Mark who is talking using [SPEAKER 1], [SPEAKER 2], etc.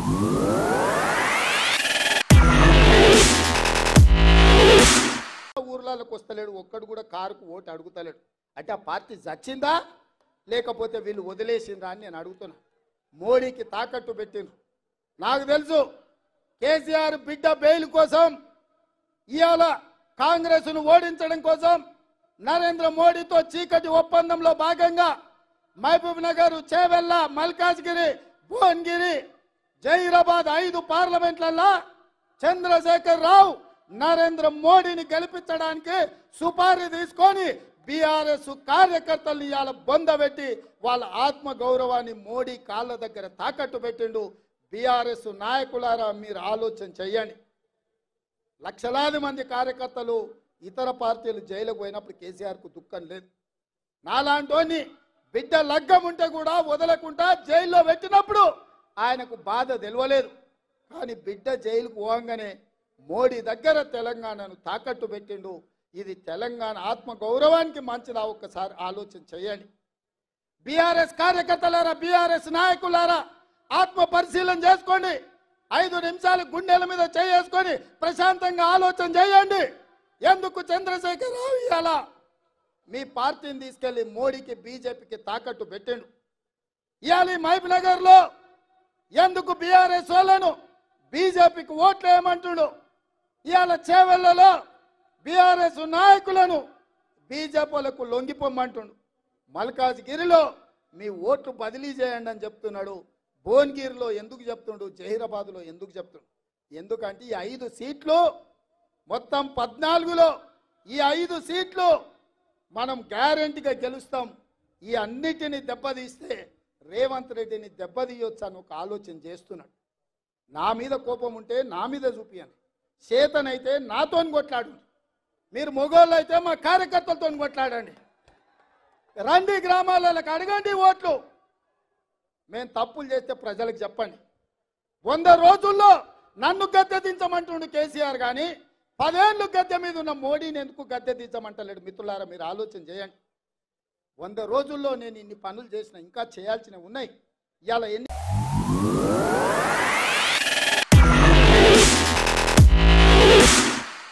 [SPEAKER 1] ఊర్లలోకి వస్తలేడు ఒక్కడు కూడా కారుకు ఓటు అడుగుతలేడు అంటే ఆ పార్టీ చచ్చిందా లేకపోతే వీళ్ళు వదిలేసిండ్రా అని నేను అడుగుతున్నా మోడీకి తాకట్టు పెట్టిండ్రు నాకు తెలుసు కేసీఆర్ బిడ్డ బెయిల్ కోసం ఇవాళ కాంగ్రెస్ను ఓడించడం కోసం నరేంద్ర మోడీతో చీకటి ఒప్పందంలో భాగంగా మహబూబ్ నగర్ చేవెళ్ళ మల్కాజ్గిరి భువన్గిరి జైరాబాద్ ఐదు పార్లమెంట్లలో చంద్రశేఖర్ రావు నరేంద్ర మోడీని గెలిపించడానికి సుపారీ తీసుకొని బీఆర్ఎస్ కార్యకర్తలు ఇవాళ బొందబెట్టి వాళ్ళ ఆత్మ గౌరవాన్ని మోడీ కాళ్ళ దగ్గర తాకట్టు పెట్టిండు బీఆర్ఎస్ నాయకులారా మీరు ఆలోచన చెయ్యండి లక్షలాది మంది కార్యకర్తలు ఇతర పార్టీలు జైలుకు పోయినప్పుడు కేసీఆర్కు దుఃఖం లేదు నాలాంటోని బిడ్డ లగ్గం ఉంటే కూడా వదలకుండా జైల్లో పెట్టినప్పుడు ఆయనకు బాధ తెలియలేదు కానీ బిడ్డ జైలుకు పోగానే మోడీ దగ్గర తెలంగాణను తాకట్టు పెట్టిండు ఇది తెలంగాణ ఆత్మ గౌరవానికి మంచిదా ఒక్కసారి ఆలోచన చేయండి బీఆర్ఎస్ కార్యకర్తలారా బీఆర్ఎస్ నాయకులారా ఆత్మ పరిశీలన చేసుకోండి ఐదు నిమిషాలు గుండెల మీద చేసుకొని ప్రశాంతంగా ఆలోచన చేయండి ఎందుకు చంద్రశేఖర్ రావు ఇవాళ మీ పార్టీని తీసుకెళ్లి మోడీకి బీజేపీకి తాకట్టు పెట్టిండు ఇవాళ ఈ మహబూబ్ నగర్లో ఎందుకు బీఆర్ఎస్ వాళ్ళను బీజేపీకి ఓట్లు వేయమంటుడు ఇవాళ చేవెళ్లలో బీఆర్ఎస్ నాయకులను బీజేపీలకు లొంగిపోమంటుండు మల్కాజ్గిరిలో మీ ఓట్లు బదిలీ చేయండి అని చెప్తున్నాడు భువనగిరిలో ఎందుకు చెప్తుండు జహీరాబాద్లో ఎందుకు చెప్తుండు ఎందుకంటే ఈ ఐదు సీట్లు మొత్తం పద్నాలుగులో ఈ ఐదు సీట్లు మనం గ్యారంటీగా గెలుస్తాం ఈ అన్నిటిని దెబ్బతీస్తే రేవంత్ రెడ్డిని దెబ్బతీయొచ్చు అని ఒక ఆలోచన చేస్తున్నాడు నా మీద కోపం ఉంటే నా మీద చూపియండి చేతనైతే నాతోని కొట్లాడు మీరు మొగోళ్ళు అయితే మా కార్యకర్తలతో కొట్లాడండి రండి గ్రామాలకు అడగండి ఓట్లు మేము తప్పులు చేస్తే ప్రజలకు చెప్పండి వంద రోజుల్లో నన్ను గద్దె దించమంటుండు కేసీఆర్ కానీ పదేళ్ళు గద్దె మీద ఉన్న మోడీని ఎందుకు గద్దె దించమంటలేడు మిత్రులారా మీరు ఆలోచన చేయండి వంద రోజుల్లో నేను ఇన్ని పనులు చేసిన ఇంకా చేయాల్సినవి ఉన్నాయి ఇవాళ ఎన్ని